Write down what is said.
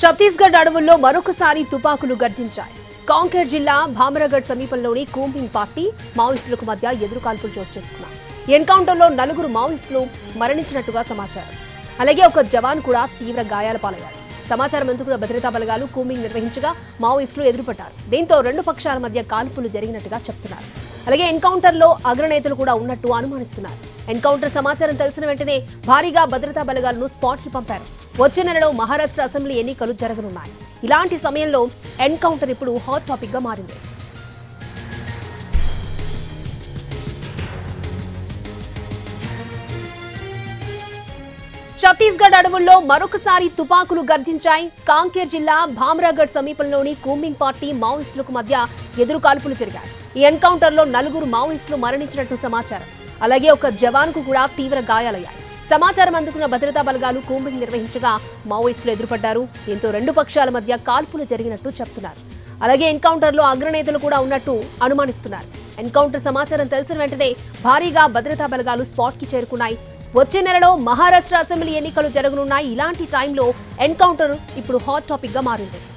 ఛత్తీస్గఢ్ అడవుల్లో మరొకసారి తుపాకులు గర్జించాయి కాంకేర్ జిల్లా భామరగఢ్ సమీపంలోని కూంబింగ్ పార్టీ మావోయిస్టులకు మధ్య ఎదురుకాల్పులు చోటు చేసుకున్నాయి ఎన్కౌంటర్లో నలుగురు మావోయిస్టులు మరణించినట్టుగా సమాచారం అలాగే ఒక జవాన్ కూడా తీవ్ర గాయాల పాలయ్యారు సమాచారం అందుకున్న భద్రతా బలగాలు కూంబింగ్ నిర్వహించగా మావోయిస్టులు ఎదురుపడ్డారు దీంతో రెండు పక్షాల మధ్య కాల్పులు జరిగినట్టుగా చెప్తున్నారు అలాగే ఎన్కౌంటర్లో అగ్రనేతలు కూడా ఉన్నట్టు అనుమానిస్తున్నారు ఎన్కౌంటర్ సమాచారం తెలిసిన వెంటనే భారీగా భద్రతా బలగాలను స్పాట్ కి పంపారు వచ్చే నెలలో మహారాష్ట్ర అసెంబ్లీ ఎన్నికలు జరగనున్నాయి ఇలాంటి సమయంలో ఎన్కౌంటర్ ఇప్పుడు హాట్ టాపిక్ గా మారింది ఛత్తీస్గఢ్ అడవుల్లో మరొకసారి తుపాకులు గర్జించాయి కాంకేర్ జిల్లా భామ్రాగఢ్ సమీపంలోని కూంబింగ్ పార్టీ మావోయిస్టులకు మధ్య ఎదురు కాల్పులు జరిగాయి ఈ ఎన్కౌంటర్లో నలుగురు మావోయిస్టులు మరణించినట్టు సమాచారం అలాగే ఒక జవాన్కు కూడా తీవ్ర గాయాలయ్యాయి సమాచారం అందుకున్న భద్రతా బలగాలు కూంబింగ్ నిర్వహించగా మావోయిస్టులు ఎదురుపడ్డారు దీంతో రెండు పక్షాల మధ్య కాల్పులు జరిగినట్టు చెప్తున్నారు అలాగే ఎన్కౌంటర్లో అగ్రనేతలు కూడా ఉన్నట్టు అనుమానిస్తున్నారు ఎన్కౌంటర్ సమాచారం తెలిసిన వెంటనే భారీగా భద్రతా బలగాలు స్పాట్ కి చేరుకున్నాయి వచ్చే నెలలో మహారాష్ట్ర అసెంబ్లీ ఎన్నికలు జరగనున్నాయి ఇలాంటి టైంలో ఎన్కౌంటర్ ఇప్పుడు హాట్ టాపిక్ గా మారింది